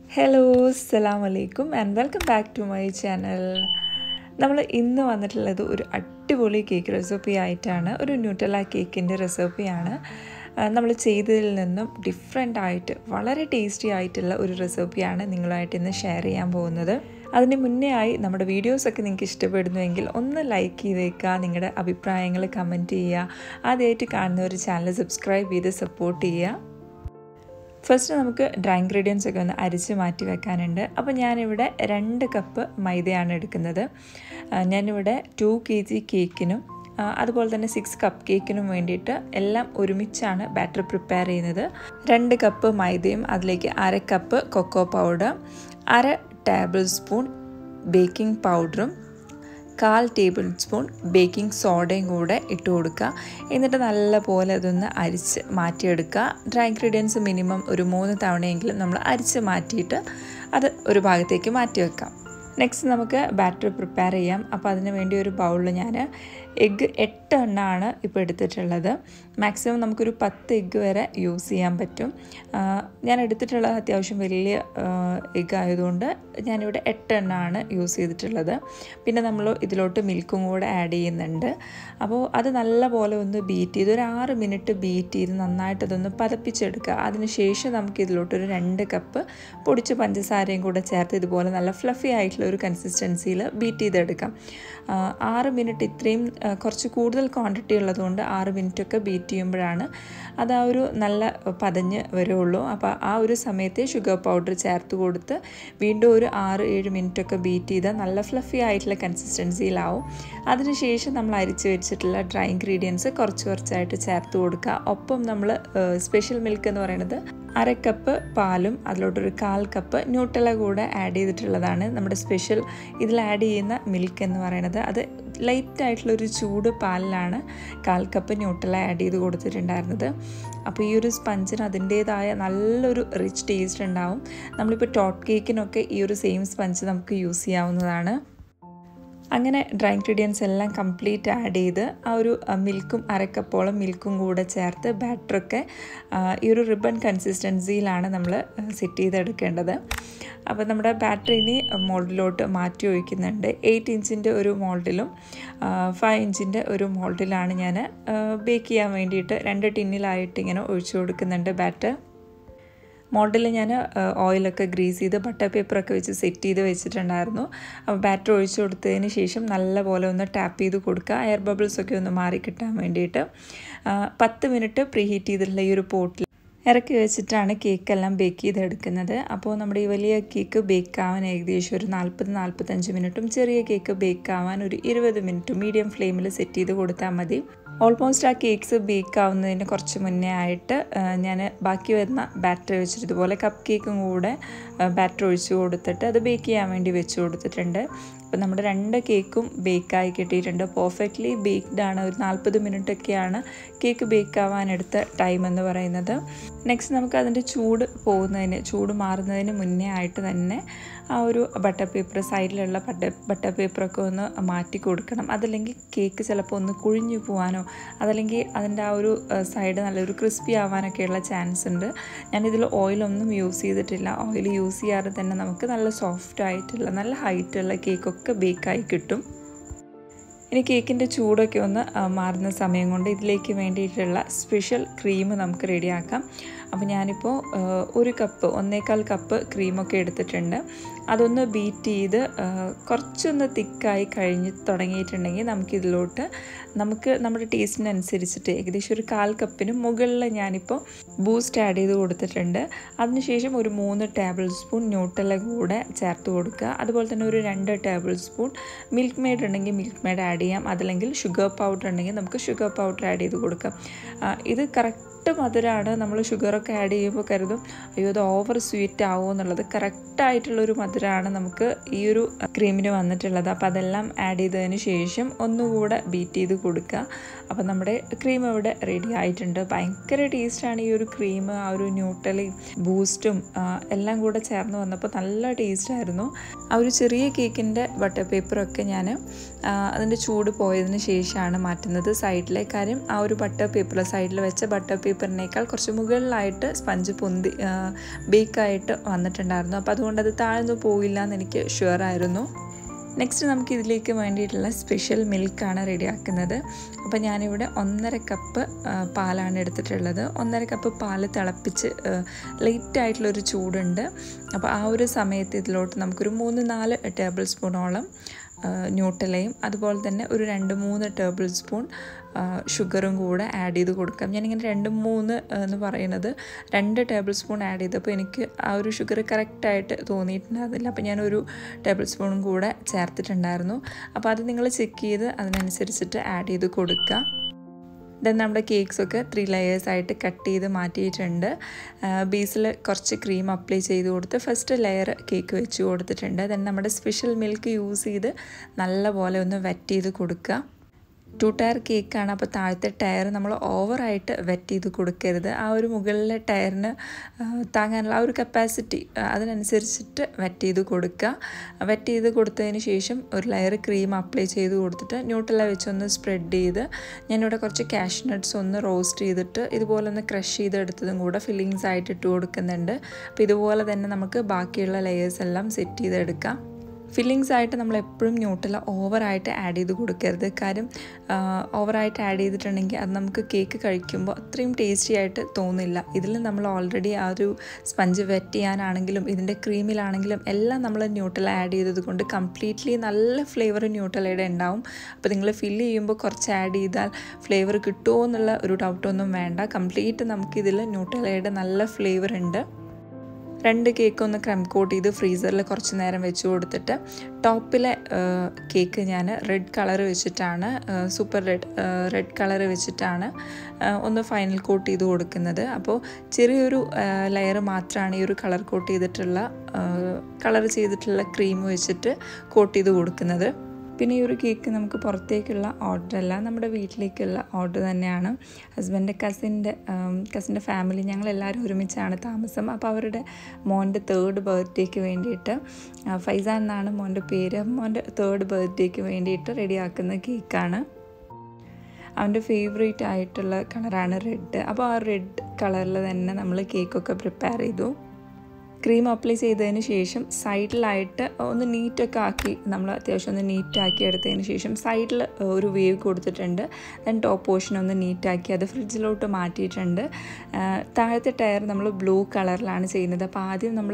hello അസ്സലാം വലൈക്കും and welcome back to my channel നമ്മൾ ഇന്ന് വന്നിട്ടുള്ളത് ഒരു അടിപൊളി കേക്ക് റെസിപ്പി ആയിട്ടാണ് ഒരു ന്യൂട്ടല കേക്കിൻ്റെ റെസിപ്പിയാണ് നമ്മൾ ചെയ്തതിൽ നിന്നും ഡിഫറെൻ്റ് ആയിട്ട് വളരെ ടേസ്റ്റി ആയിട്ടുള്ള ഒരു റെസിപ്പിയാണ് നിങ്ങളുമായിട്ട് ഇന്ന് ഷെയർ ചെയ്യാൻ പോകുന്നത് അതിന് മുന്നേ ആയി നമ്മുടെ വീഡിയോസൊക്കെ നിങ്ങൾക്ക് ഇഷ്ടപ്പെടുന്നുവെങ്കിൽ ഒന്ന് ലൈക്ക് ചെയ്തേക്കുക നിങ്ങളുടെ അഭിപ്രായങ്ങൾ കമൻറ്റ് ചെയ്യുക ആദ്യമായിട്ട് കാണുന്ന ഒരു ചാനൽ സബ്സ്ക്രൈബ് ചെയ്ത് സപ്പോർട്ട് ചെയ്യുക ഫസ്റ്റ് നമുക്ക് ഡ്രൈ ഇൻഗ്രീഡിയൻസ് ഒക്കെ ഒന്ന് അരിച്ച് മാറ്റി വെക്കാനുണ്ട് അപ്പോൾ ഞാനിവിടെ രണ്ട് കപ്പ് മൈദയാണ് എടുക്കുന്നത് ഞാനിവിടെ ടു കെ ജി കേക്കിനും അതുപോലെ തന്നെ സിക്സ് കപ്പ് കേക്കിനും വേണ്ടിയിട്ട് എല്ലാം ഒരുമിച്ചാണ് ബാറ്റർ പ്രിപ്പയർ ചെയ്യുന്നത് രണ്ട് കപ്പ് മൈദയും അതിലേക്ക് അര കപ്പ് കൊക്കോ പൗഡർ അര ടേബിൾ സ്പൂൺ ബേക്കിംഗ് പൗഡറും കാൽ ടേബിൾ സ്പൂൺ ബേക്കിംഗ് സോഡയും കൂടെ ഇട്ട് കൊടുക്കുക എന്നിട്ട് നല്ലപോലെ അതൊന്ന് അരിച്ച് മാറ്റിയെടുക്കുക ഡ്രൈ ഇൻഗ്രീഡിയൻസ് മിനിമം ഒരു മൂന്ന് തവണയെങ്കിലും നമ്മൾ അരിച്ച് മാറ്റിയിട്ട് അത് ഒരു ഭാഗത്തേക്ക് മാറ്റി വെക്കാം നെക്സ്റ്റ് നമുക്ക് ബാറ്റർ പ്രിപ്പയർ ചെയ്യാം അപ്പോൾ അതിന് വേണ്ടി ഒരു ബൗളിൽ ഞാൻ എഗ്ഗ് എട്ട് എണ്ണമാണ് ഇപ്പോൾ എടുത്തിട്ടുള്ളത് മാക്സിമം നമുക്കൊരു പത്ത് എഗ്ഗ് വരെ യൂസ് ചെയ്യാൻ പറ്റും ഞാൻ എടുത്തിട്ടുള്ളത് അത്യാവശ്യം വലിയ എഗ്ഗ് ആയതുകൊണ്ട് ഞാനിവിടെ എട്ട് എണ്ണമാണ് യൂസ് ചെയ്തിട്ടുള്ളത് പിന്നെ നമ്മൾ ഇതിലോട്ട് മിൽക്കും കൂടെ ആഡ് ചെയ്യുന്നുണ്ട് അപ്പോൾ അത് നല്ല പോലെ ഒന്ന് ബീറ്റ് ചെയ്ത് ഒരു ആറ് മിനിറ്റ് ബീറ്റ് ചെയ്ത് നന്നായിട്ട് അതൊന്ന് പതപ്പിച്ചെടുക്കുക അതിനുശേഷം നമുക്ക് ഇതിലോട്ടൊരു രണ്ട് കപ്പ് പൊടിച്ച പഞ്ചസാരയും കൂടെ ചേർത്ത് ഇതുപോലെ നല്ല ഫ്ലഫി ആയിട്ടുള്ള ഒരു കൺസിസ്റ്റൻസിയിൽ ബീറ്റ് ചെയ്തെടുക്കാം ആറ് മിനിറ്റ് ഇത്രയും കുറച്ച് കൂടുതൽ ക്വാണ്ടിറ്റി ഉള്ളതുകൊണ്ട് ആറ് മിനിറ്റൊക്കെ ബീറ്റ് ചെയ്യുമ്പോഴാണ് അത് ആ ഒരു നല്ല പതഞ്ഞ് വരുള്ളൂ അപ്പോൾ ആ ഒരു സമയത്ത് ഷുഗർ പൗഡർ ചേർത്ത് കൊടുത്ത് വീണ്ടും ഒരു ആറ് ഏഴ് മിനിറ്റൊക്കെ ബീറ്റ് ചെയ്താൽ നല്ല ഫ്ലഫി ആയിട്ടുള്ള കൺസിസ്റ്റൻസിയിലാവും അതിനുശേഷം നമ്മൾ അരിച്ച് വെച്ചിട്ടുള്ള ഡ്രൈ ഇൻഗ്രീഡിയൻസ് കുറച്ച് കുറച്ചായിട്ട് ചേർത്ത് കൊടുക്കുക ഒപ്പം നമ്മൾ സ്പെഷ്യൽ മിൽക്ക് എന്ന് പറയുന്നത് അര കപ്പ് പാലും അതിലോട്ടൊരു കാൽ കപ്പ് ന്യൂട്ടല കൂടെ ആഡ് ചെയ്തിട്ടുള്ളതാണ് നമ്മുടെ സ്പെഷ്യൽ ഇതിൽ ആഡ് ചെയ്യുന്ന മിൽക്ക് എന്ന് പറയുന്നത് അത് ലൈറ്റ് ആയിട്ടുള്ളൊരു ചൂട് പാലിലാണ് കാൽ കപ്പ് ന്യൂട്ടല ആഡ് ചെയ്ത് കൊടുത്തിട്ടുണ്ടായിരുന്നത് അപ്പോൾ ഈ ഒരു സ്പഞ്ചിന് അതിൻ്റേതായ നല്ലൊരു റിച്ച് ടേസ്റ്റ് ഉണ്ടാവും നമ്മളിപ്പോൾ ടോട്ട് കേക്കിനൊക്കെ ഈ ഒരു സെയിം സ്പഞ്ച് നമുക്ക് യൂസ് ചെയ്യാവുന്നതാണ് അങ്ങനെ ഡ്രൈ ഇൻഗ്രീഡിയൻസ് എല്ലാം കംപ്ലീറ്റ് ആഡ് ചെയ്ത് ആ ഒരു മിൽക്കും അരക്കപ്പോളം മിൽക്കും കൂടെ ചേർത്ത് ബാറ്ററൊക്കെ ഈ ഒരു റിബൺ കൺസിസ്റ്റൻസിയിലാണ് നമ്മൾ സെറ്റ് ചെയ്തെടുക്കേണ്ടത് അപ്പോൾ നമ്മുടെ ബാറ്ററി ഇനി മോൾഡിലോട്ട് മാറ്റി ഒഴിക്കുന്നുണ്ട് എയ്റ്റ് ഇഞ്ചിൻ്റെ ഒരു മോൾഡിലും ഫൈവ് ഇഞ്ചിൻ്റെ ഒരു മോൾഡിലാണ് ഞാൻ ബേക്ക് ചെയ്യാൻ വേണ്ടിയിട്ട് രണ്ട് ടിന്നിലായിട്ട് ഇങ്ങനെ ഒഴിച്ചു കൊടുക്കുന്നുണ്ട് ബാറ്റർ മോൾഡിൽ ഞാൻ ഓയിലൊക്കെ ഗ്രീസ് ചെയ്ത് ബട്ടർ പേപ്പറൊക്കെ വെച്ച് സെറ്റ് ചെയ്ത് വെച്ചിട്ടുണ്ടായിരുന്നു അപ്പോൾ ബാറ്റർ ഒഴിച്ചു കൊടുത്തതിന് ശേഷം നല്ലപോലെ ഒന്ന് ടാപ്പ് ചെയ്ത് കൊടുക്കുക എയർ ബബിൾസൊക്കെ ഒന്ന് മാറി കിട്ടാൻ വേണ്ടിയിട്ട് പത്ത് മിനിറ്റ് പ്രീ ഹീറ്റ് ചെയ്തിട്ടുള്ള ഈ ഒരു പോട്ടിൽ ഇറക്കി വെച്ചിട്ടാണ് കേക്കെല്ലാം ബേക്ക് ചെയ്തെടുക്കുന്നത് അപ്പോൾ നമ്മുടെ ഈ വലിയ കേക്ക് ബേക്ക് ആവാൻ ഏകദേശം ഒരു നാൽപ്പത് നാൽപ്പത്തഞ്ച് മിനിറ്റും ചെറിയ കേക്ക് ബേക്ക് ആവാൻ ഒരു ഇരുപത് മിനിറ്റും മീഡിയം ഫ്ലെയിമിൽ സെറ്റ് ചെയ്ത് കൊടുത്താൽ മതി ഓൾമോസ്റ്റ് ആ കേക്ക്സ് ബേക്ക് ആവുന്നതിന് കുറച്ച് മുന്നേ ആയിട്ട് ഞാൻ ബാക്കി വരുന്ന ബാറ്റർ വെച്ചിട്ട് ഇതുപോലെ കപ്പ് കേക്കും കൂടെ ബാറ്റർ ഒഴിച്ച് കൊടുത്തിട്ട് അത് ബേക്ക് ചെയ്യാൻ വേണ്ടി വെച്ച് കൊടുത്തിട്ടുണ്ട് അപ്പോൾ നമ്മുടെ രണ്ട് കേക്കും ബേക്കായി കിട്ടിയിട്ടുണ്ട് പെർഫെക്റ്റ്ലി ബേക്ക്ഡ് ആണ് ഒരു നാൽപ്പത് മിനിറ്റൊക്കെയാണ് കേക്ക് ബേക്ക് ആവാൻ എടുത്ത ടൈം എന്ന് പറയുന്നത് നെക്സ്റ്റ് നമുക്ക് അതിൻ്റെ ചൂട് പോകുന്നതിന് ചൂട് മാറുന്നതിന് മുന്നേ ആയിട്ട് തന്നെ ആ ഒരു ബട്ടർ പേപ്പർ സൈഡിലുള്ള ബട്ടർ ബട്ടർ പേപ്പറൊക്കെ ഒന്ന് മാറ്റി കൊടുക്കണം അതല്ലെങ്കിൽ കേക്ക് ചിലപ്പോൾ ഒന്ന് കുഴിഞ്ഞു പോകാനോ അതല്ലെങ്കിൽ അതിൻ്റെ ആ ഒരു സൈഡ് നല്ലൊരു ക്രിസ്പി ആവാനൊക്കെയുള്ള ചാൻസ് ഉണ്ട് ഞാനിതിൽ ഓയിലൊന്നും യൂസ് ചെയ്തിട്ടില്ല ഓയിൽ യൂസ് ചെയ്യാതെ തന്നെ നമുക്ക് നല്ല സോഫ്റ്റ് ആയിട്ടുള്ള നല്ല ഹൈറ്റുള്ള കേക്കൊക്കെ ബേക്കായി കിട്ടും ഇനി കേക്കിൻ്റെ ചൂടൊക്കെ ഒന്ന് മാറുന്ന സമയം കൊണ്ട് ഇതിലേക്ക് വേണ്ടിയിട്ടുള്ള സ്പെഷ്യൽ ക്രീം നമുക്ക് റെഡിയാക്കാം അപ്പോൾ ഞാനിപ്പോൾ ഒരു കപ്പ് ഒന്നേകാൽ കപ്പ് ക്രീമൊക്കെ എടുത്തിട്ടുണ്ട് അതൊന്ന് ബീറ്റ് ചെയ്ത് കുറച്ചൊന്ന് തിക്കായി കഴിഞ്ഞ് തുടങ്ങിയിട്ടുണ്ടെങ്കിൽ നമുക്കിതിലോട്ട് നമുക്ക് നമ്മുടെ ടേസ്റ്റിനനുസരിച്ചിട്ട് ഏകദേശം ഒരു കാൽ കപ്പിന് മുകളിൽ ഞാനിപ്പോൾ ബൂസ്റ്റ് ആഡ് ചെയ്ത് കൊടുത്തിട്ടുണ്ട് അതിനുശേഷം ഒരു മൂന്ന് ടേബിൾ സ്പൂൺ ന്യൂട്ടല കൂടെ ചേർത്ത് കൊടുക്കുക അതുപോലെ തന്നെ ഒരു രണ്ട് ടേബിൾ സ്പൂൺ മിൽക്ക് മെയ്ഡ് ഉണ്ടെങ്കിൽ മിൽക്ക് മെയ്ഡ് ആഡ് ചെയ്യാം അതല്ലെങ്കിൽ ഷുഗർ പൗഡർ ഉണ്ടെങ്കിൽ നമുക്ക് ഷുഗർ പൗഡർ ആഡ് ചെയ്ത് കൊടുക്കാം ഇത് കറക്റ്റ് മധുരമാണ് നമ്മൾ ഷുഗറൊക്കെ ആഡ് ചെയ്യുമ്പോൾ കരുതും അയ്യോ അത് ഓവർ സ്വീറ്റ് ആവുമോ എന്നുള്ളത് കറക്റ്റായിട്ടുള്ളൊരു മധുരമാണ് നമുക്ക് ഈ ഒരു ക്രീമിന് വന്നിട്ടുള്ളത് അപ്പോൾ അതെല്ലാം ആഡ് ചെയ്തതിന് ശേഷം ഒന്നുകൂടെ ബീറ്റ് ചെയ്ത് കൊടുക്കുക അപ്പോൾ നമ്മുടെ ക്രീം ഇവിടെ റെഡി ആയിട്ടുണ്ട് ഭയങ്കര ടേസ്റ്റാണ് ഈ ഒരു ക്രീം ആ ഒരു ന്യൂട്ടലയും ബൂസ്റ്റും എല്ലാം കൂടെ ചേർന്ന് വന്നപ്പോൾ നല്ല ടേസ്റ്റായിരുന്നു ആ ഒരു ചെറിയ കേക്കിൻ്റെ ബട്ടർ പേപ്പറൊക്കെ ഞാൻ അതിൻ്റെ ചൂട് പോയതിന് ശേഷമാണ് മാറ്റുന്നത് സൈഡിലെ കാര്യം ആ ഒരു ബട്ടർ പേപ്പർ സൈഡിൽ വെച്ച ബട്ടർ പേപ്പറിനേക്കാൾ കുറച്ച് മുകളിലായിട്ട് സ്പഞ്ച് പൊന്തി ബേക്കായിട്ട് വന്നിട്ടുണ്ടായിരുന്നു അപ്പോൾ അതുകൊണ്ട് അത് താഴ്ന്നു പോയില്ല എന്ന് എനിക്ക് ഷുവർ ആയിരുന്നു നെക്സ്റ്റ് നമുക്ക് ഇതിലേക്ക് വേണ്ടിയിട്ടുള്ള സ്പെഷ്യൽ മിൽക്കാണ് റെഡിയാക്കുന്നത് അപ്പോൾ ഞാനിവിടെ ഒന്നര കപ്പ് പാലാണ് എടുത്തിട്ടുള്ളത് ഒന്നര കപ്പ് പാല് തിളപ്പിച്ച് ലേറ്റ് ആയിട്ടുള്ളൊരു ചൂടുണ്ട് അപ്പോൾ ആ ഒരു സമയത്ത് ഇതിലോട്ട് നമുക്കൊരു മൂന്ന് നാല് ടേബിൾ സ്പൂണോളം ന്യൂട്ടലയും അതുപോലെ തന്നെ ഒരു രണ്ട് മൂന്ന് ടേബിൾ സ്പൂൺ ഷുഗറും കൂടെ ആഡ് ചെയ്ത് കൊടുക്കാം ഞാനിങ്ങനെ രണ്ട് മൂന്ന് എന്ന് പറയുന്നത് രണ്ട് ടേബിൾ സ്പൂൺ ആഡ് ചെയ്തപ്പോൾ എനിക്ക് ആ ഒരു ഷുഗർ കറക്റ്റായിട്ട് തോന്നിയിട്ടുണ്ടായിരുന്നില്ല അപ്പോൾ ഞാനൊരു ടേബിൾ സ്പൂണും കൂടെ ചേർത്തിട്ടുണ്ടായിരുന്നു അപ്പോൾ അത് നിങ്ങൾ ചെക്ക് ചെയ്ത് അതിനനുസരിച്ചിട്ട് ആഡ് ചെയ്ത് കൊടുക്കുക ദെൻ നമ്മുടെ കേക്ക്സൊക്കെ ത്രീ ലെയേഴ്സായിട്ട് കട്ട് ചെയ്ത് മാറ്റിയിട്ടുണ്ട് ബേസിൽ കുറച്ച് ക്രീം അപ്ലൈ ചെയ്ത് കൊടുത്ത് ഫസ്റ്റ് ലെയർ കേക്ക് വെച്ച് കൊടുത്തിട്ടുണ്ട് ദെൻ നമ്മുടെ സ്പെഷ്യൽ മിൽക്ക് യൂസ് ചെയ്ത് നല്ലപോലെ ഒന്ന് വെറ്റ് ചെയ്ത് കൊടുക്കുക ടു ടയർ കേക്കാണ് അപ്പോൾ താഴത്തെ ടയർ നമ്മൾ ഓവറായിട്ട് വെറ്റ് ചെയ്ത് കൊടുക്കരുത് ആ ഒരു മുകളിലെ ടയറിന് താങ്ങാനുള്ള ആ ഒരു കപ്പാസിറ്റി അതിനനുസരിച്ചിട്ട് വെറ്റ് ചെയ്ത് കൊടുക്കുക വെറ്റ് ചെയ്ത് കൊടുത്തതിന് ശേഷം ഒരു ലെയർ ക്രീം അപ്ലൈ ചെയ്ത് കൊടുത്തിട്ട് ന്യൂട്രല വെച്ചൊന്ന് സ്പ്രെഡ് ചെയ്ത് ഞാനിവിടെ കുറച്ച് കാഷ് നട്ട്സ് ഒന്ന് റോസ്റ്റ് ചെയ്തിട്ട് ഇതുപോലെ ഒന്ന് ക്രഷ് ചെയ്തെടുത്തതും കൂടെ ഫില്ലിങ്സ് ആയിട്ട് ഇട്ട് കൊടുക്കുന്നുണ്ട് അപ്പോൾ ഇതുപോലെ തന്നെ നമുക്ക് ബാക്കിയുള്ള ലെയേഴ്സ് എല്ലാം സെറ്റ് ചെയ്തെടുക്കാം ഫില്ലിങ്സ് ആയിട്ട് നമ്മൾ എപ്പോഴും ന്യൂട്രല ഓവറായിട്ട് ആഡ് ചെയ്ത് കൊടുക്കരുത് കാര്യം ഓവറായിട്ട് ആഡ് ചെയ്തിട്ടുണ്ടെങ്കിൽ അത് നമുക്ക് കേക്ക് കഴിക്കുമ്പോൾ അത്രയും ടേസ്റ്റി ആയിട്ട് തോന്നില്ല ഇതിൽ നമ്മൾ ഓൾറെഡി ആ ഒരു സ്പഞ്ച് വെറ്റ് ചെയ്യാനാണെങ്കിലും ഇതിൻ്റെ ക്രീമിലാണെങ്കിലും എല്ലാം നമ്മൾ ന്യൂട്രല ആഡ് ചെയ്തത് കൊണ്ട് കംപ്ലീറ്റ്ലി നല്ല ഫ്ലേവർ ന്യൂട്രലയുടെ ഉണ്ടാവും അപ്പോൾ നിങ്ങൾ ഫില്ല് ചെയ്യുമ്പോൾ കുറച്ച് ആഡ് ചെയ്താൽ ഫ്ലേവർ കിട്ടുമോ എന്നുള്ള ഒരു ഡൗട്ടൊന്നും വേണ്ട കംപ്ലീറ്റ് നമുക്കിതിൽ ന്യൂട്രലയുടെ നല്ല ഫ്ലേവർ ഉണ്ട് രണ്ട് കേക്ക് ഒന്ന് ക്രം കോട്ട് ചെയ്ത് ഫ്രീസറിൽ കുറച്ച് നേരം വെച്ച് കൊടുത്തിട്ട് ടോപ്പിലെ കേക്ക് ഞാൻ റെഡ് കളർ വെച്ചിട്ടാണ് സൂപ്പർ റെഡ് റെഡ് കളർ വെച്ചിട്ടാണ് ഒന്ന് ഫൈനൽ കോട്ട് ചെയ്ത് കൊടുക്കുന്നത് അപ്പോൾ ചെറിയൊരു ലെയർ മാത്രമാണ് ഈ ഒരു കളർ കോട്ട് ചെയ്തിട്ടുള്ള കളർ ചെയ്തിട്ടുള്ള ക്രീം വെച്ചിട്ട് കോട്ട് ചെയ്ത് കൊടുക്കുന്നത് പിന്നെ ഈ ഒരു കേക്ക് നമുക്ക് പുറത്തേക്കുള്ള ഓർഡർ അല്ല നമ്മുടെ വീട്ടിലേക്കുള്ള ഓർഡർ തന്നെയാണ് ഹസ്ബൻഡ് കസിൻ്റെ കസിൻ്റെ ഫാമിലി ഞങ്ങളെല്ലാവരും ഒരുമിച്ചാണ് താമസം അപ്പോൾ അവരുടെ മോൻ്റെ തേർഡ് ബർത്ത്ഡേക്ക് വേണ്ടിയിട്ട് ഫൈസാൻ എന്നാണ് മോൻ്റെ പേര് മോൻ്റെ തേർഡ് ബർത്ത്ഡേക്ക് വേണ്ടിയിട്ട് റെഡിയാക്കുന്ന കേക്കാണ് അവൻ്റെ ഫേവറേറ്റ് ആയിട്ടുള്ള കളറാണ് റെഡ് അപ്പോൾ ആ റെഡ് കളറിൽ തന്നെ നമ്മൾ കേക്കൊക്കെ പ്രിപ്പയർ ചെയ്തു ക്രീം അപ്ലൈ ചെയ്തതിന് ശേഷം സൈഡിലായിട്ട് ഒന്ന് നീറ്റൊക്കെ ആക്കി നമ്മൾ അത്യാവശ്യം ഒന്ന് നീറ്റാക്കി എടുത്തതിന് ശേഷം സൈഡിൽ ഒരു വേവ് കൊടുത്തിട്ടുണ്ട് ദെൻ ടോപ്പ് പോർഷൻ ഒന്ന് നീറ്റാക്കി അത് ഫ്രിഡ്ജിലോട്ട് മാറ്റിയിട്ടുണ്ട് താഴത്തെ ടയർ നമ്മൾ ബ്ലൂ കളറിലാണ് ചെയ്യുന്നത് അപ്പോൾ ആദ്യം നമ്മൾ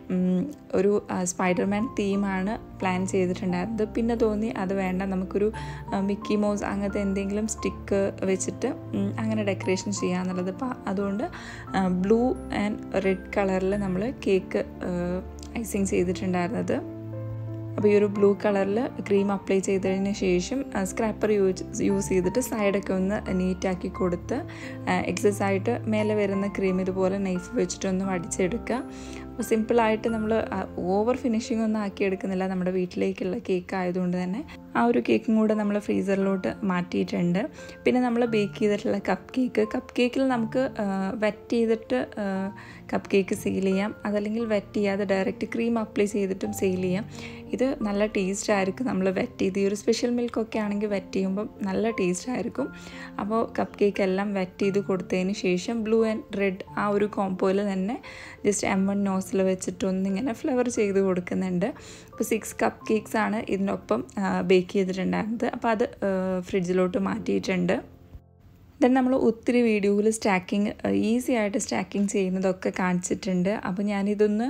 ഒരു സ്പൈഡർമാൻ തീമാണ് പ്ലാൻ ചെയ്തിട്ടുണ്ടായിരുന്നത് പിന്നെ തോന്നി അത് വേണ്ട നമുക്കൊരു മിക്കി മൗസ് അങ്ങനത്തെ എന്തെങ്കിലും സ്റ്റിക്ക് വെച്ചിട്ട് അങ്ങനെ ഡെക്കറേഷൻ ചെയ്യാന്നുള്ളത് അപ്പോൾ അതുകൊണ്ട് ബ്ലൂ ആൻഡ് റെഡ് കളറിൽ നമ്മൾ കേക്ക് ഐസിങ് ചെയ്തിട്ടുണ്ടായിരുന്നത് അപ്പോൾ ഈ ഒരു ബ്ലൂ കളറിൽ ക്രീം അപ്ലൈ ചെയ്തതിന് ശേഷം സ്ക്രാപ്പർ യൂസ് യൂസ് ചെയ്തിട്ട് സൈഡൊക്കെ ഒന്ന് നീറ്റാക്കി കൊടുത്ത് എക്സസ് ആയിട്ട് മേലെ വരുന്ന ക്രീം ഇതുപോലെ നൈഫ് വെച്ചിട്ടൊന്ന് വടിച്ചെടുക്കുക അപ്പോൾ സിമ്പിളായിട്ട് നമ്മൾ ഓവർ ഫിനിഷിംഗ് ഒന്നും ആക്കി എടുക്കുന്നില്ല നമ്മുടെ വീട്ടിലേക്കുള്ള കേക്ക് ആയതുകൊണ്ട് തന്നെ ആ ഒരു കേക്കും കൂടെ നമ്മൾ ഫ്രീസറിലോട്ട് മാറ്റിയിട്ടുണ്ട് പിന്നെ നമ്മൾ ബേക്ക് ചെയ്തിട്ടുള്ള കപ്പ് കേക്ക് കപ്പ് കേക്കിൽ നമുക്ക് വെറ്റ് ചെയ്തിട്ട് കപ്പ് കേക്ക് സെയിൽ ചെയ്യാം അതല്ലെങ്കിൽ വെറ്റ് ചെയ്യാതെ ഡയറക്റ്റ് ക്രീം അപ്ലൈ ചെയ്തിട്ടും സെയിൽ ചെയ്യാം ഇത് നല്ല ടേസ്റ്റ് ആയിരിക്കും നമ്മൾ വെറ്റ് ചെയ്ത് ഈ ഒരു സ്പെഷ്യൽ മിൽക്കൊക്കെ ആണെങ്കിൽ വെറ്റ് ചെയ്യുമ്പം നല്ല ടേസ്റ്റ് ആയിരിക്കും അപ്പോൾ കപ്പ് കേക്ക് എല്ലാം വെറ്റ് ചെയ്ത് കൊടുത്തതിന് ശേഷം ബ്ലൂ ആൻഡ് റെഡ് ആ ഒരു കോമ്പോയിൽ തന്നെ ജസ്റ്റ് എം വൺ നോസിൽ വെച്ചിട്ട് ഒന്നിങ്ങനെ ഫ്ലവർ ചെയ്ത് കൊടുക്കുന്നുണ്ട് അപ്പോൾ സിക്സ് കപ്പ് കേക്ക്സ് ആണ് ഇതിനൊപ്പം ബേക്ക് ചെയ്തിട്ടുണ്ടായിരുന്നത് അപ്പോൾ അത് ഫ്രിഡ്ജിലോട്ട് മാറ്റിയിട്ടുണ്ട് ദെൻ നമ്മൾ ഒത്തിരി വീഡിയോയിൽ സ്റ്റാക്കിങ് ഈസി ആയിട്ട് സ്റ്റാക്കിങ് ചെയ്യുന്നതൊക്കെ കാണിച്ചിട്ടുണ്ട് അപ്പോൾ ഞാനിതൊന്ന്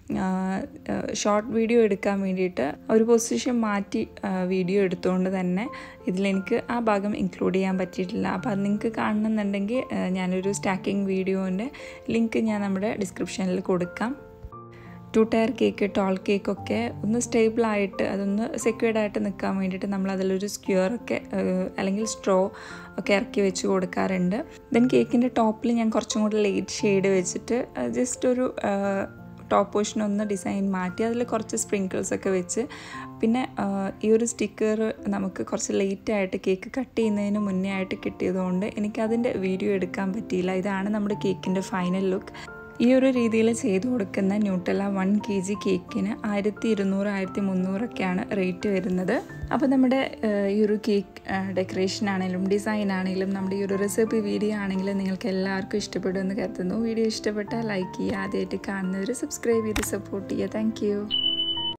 ഷോർട്ട് വീഡിയോ എടുക്കാൻ വേണ്ടിയിട്ട് ഒരു പൊസിഷൻ മാറ്റി വീഡിയോ എടുത്തുകൊണ്ട് തന്നെ ഇതിലെനിക്ക് ആ ഭാഗം ഇൻക്ലൂഡ് ചെയ്യാൻ പറ്റിയിട്ടില്ല അപ്പോൾ അത് നിങ്ങൾക്ക് കാണണമെന്നുണ്ടെങ്കിൽ ഞാനൊരു സ്റ്റാക്കിംഗ് വീഡിയോൻ്റെ ലിങ്ക് ഞാൻ നമ്മുടെ ഡിസ്ക്രിപ്ഷനിൽ കൊടുക്കാം ടു ടയർ കേക്ക് ടോൾ കേക്കൊക്കെ ഒന്ന് സ്റ്റേബിളായിട്ട് അതൊന്ന് സെക്യൂർഡ് ആയിട്ട് നിൽക്കാൻ വേണ്ടിയിട്ട് നമ്മൾ അതിലൊരു സ്ക്യൂറൊക്കെ അല്ലെങ്കിൽ സ്ട്രോ ഒക്കെ ഇറക്കി വെച്ച് കൊടുക്കാറുണ്ട് ദെൻ കേക്കിൻ്റെ ടോപ്പിൽ ഞാൻ കുറച്ചും കൂടി ലൈറ്റ് ഷെയ്ഡ് വെച്ചിട്ട് ജസ്റ്റ് ഒരു ടോപ്പ് പോർഷൻ ഒന്ന് ഡിസൈൻ മാറ്റി അതിൽ കുറച്ച് സ്പ്രിങ്കിൾസ് ഒക്കെ വെച്ച് പിന്നെ ഈ ഒരു സ്റ്റിക്കർ നമുക്ക് കുറച്ച് ലേറ്റ് ആയിട്ട് കേക്ക് കട്ട് ചെയ്യുന്നതിന് മുന്നേ ആയിട്ട് കിട്ടിയതുകൊണ്ട് എനിക്കതിൻ്റെ വീഡിയോ എടുക്കാൻ പറ്റിയില്ല ഇതാണ് നമ്മുടെ കേക്കിൻ്റെ ഫൈനൽ ലുക്ക് ഈ ഒരു രീതിയിൽ ചെയ്തു കൊടുക്കുന്ന ന്യൂട്ടല വൺ കെ ജി കേക്കിന് ആയിരത്തി ഇരുന്നൂറ് ആയിരത്തി മുന്നൂറൊക്കെയാണ് റേറ്റ് വരുന്നത് അപ്പോൾ നമ്മുടെ ഈ ഒരു കേക്ക് ഡെക്കറേഷൻ ആണെങ്കിലും ഡിസൈൻ ആണെങ്കിലും നമ്മുടെ ഈ ഒരു റെസിപ്പി വീഡിയോ ആണെങ്കിലും നിങ്ങൾക്ക് എല്ലാവർക്കും ഇഷ്ടപ്പെടുമെന്ന് കരുതുന്നു വീഡിയോ ഇഷ്ടപ്പെട്ടാൽ ലൈക്ക് ചെയ്യുക ആദ്യമായിട്ട് കാണുന്നവർ സബ്സ്ക്രൈബ് ചെയ്ത് സപ്പോർട്ട് ചെയ്യുക താങ്ക്